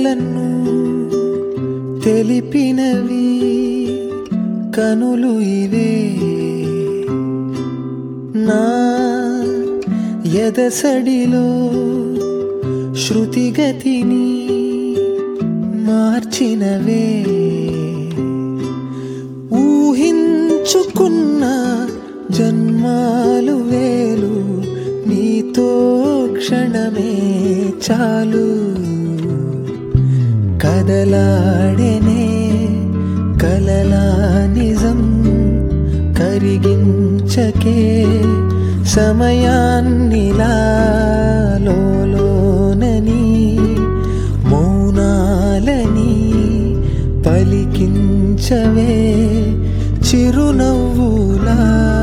కలలను తెలిపినవి కనులు ఇవే నా ఎదసడిలో శృతిగతిని మార్చినవే ఊహించుకున్న జన్మాలు వేలు నీతో క్షణమే చాలు కదలాడెనే కలలా నిజం కరిగించకే సమయాన్నిలా లోలోనని మౌనాలని పలికించవే చిరునవ్వులా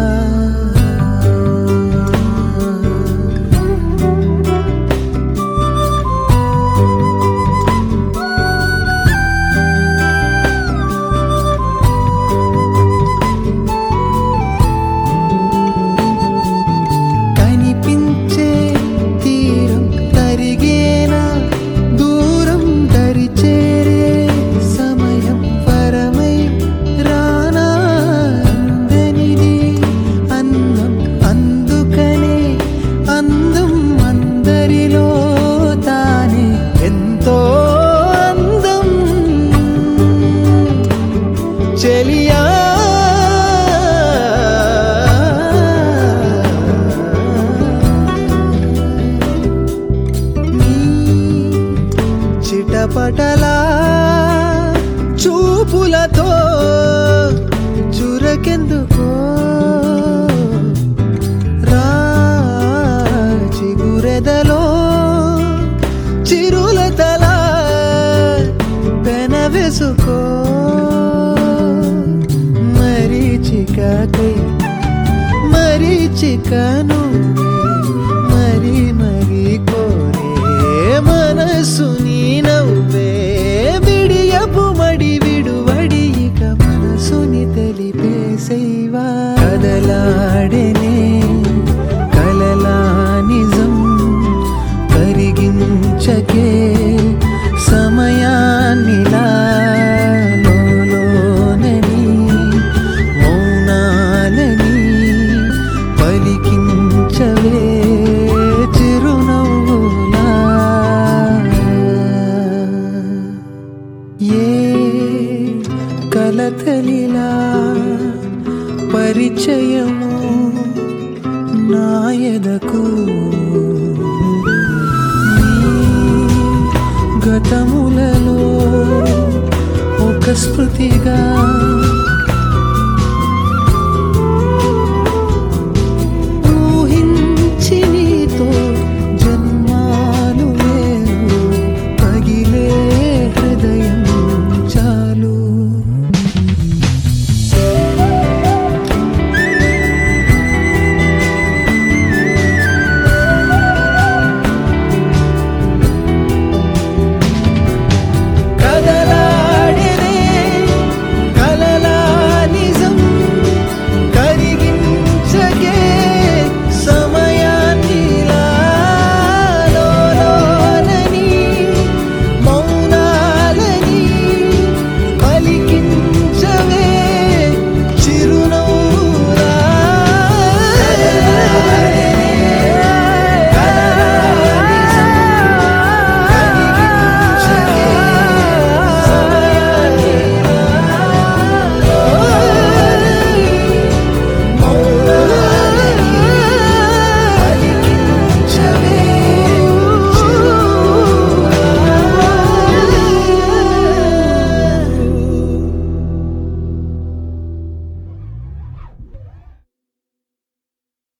కనిపించే తీరం తరిగేనా దూరం దరి చేరే సమయం పరమై రానా అందనిది అందం అందుకనే అందం అందరిలో తానే ఎంతో అందం చెలియా నీ చిటపటలా చూపులతో చురకెందుకో రా చిగురెదలో చిరులతలా పెనవెసుకో మరీచికకై మరీచికను మరి మరి కోరే మనసు నీ నవ్వే విడియపు మడి విడువడి ఇక మనసుని తెలిపేసేవా కదలాడెనే కలలా నిజం కరిగించకే సమయాన్నిలా లోలోనని మౌనాలని పలికించవే చిరునవ్వులా ఏ కలతలిలా పరిచయము నాయదకు గతములలో ఒక స్మృతిగా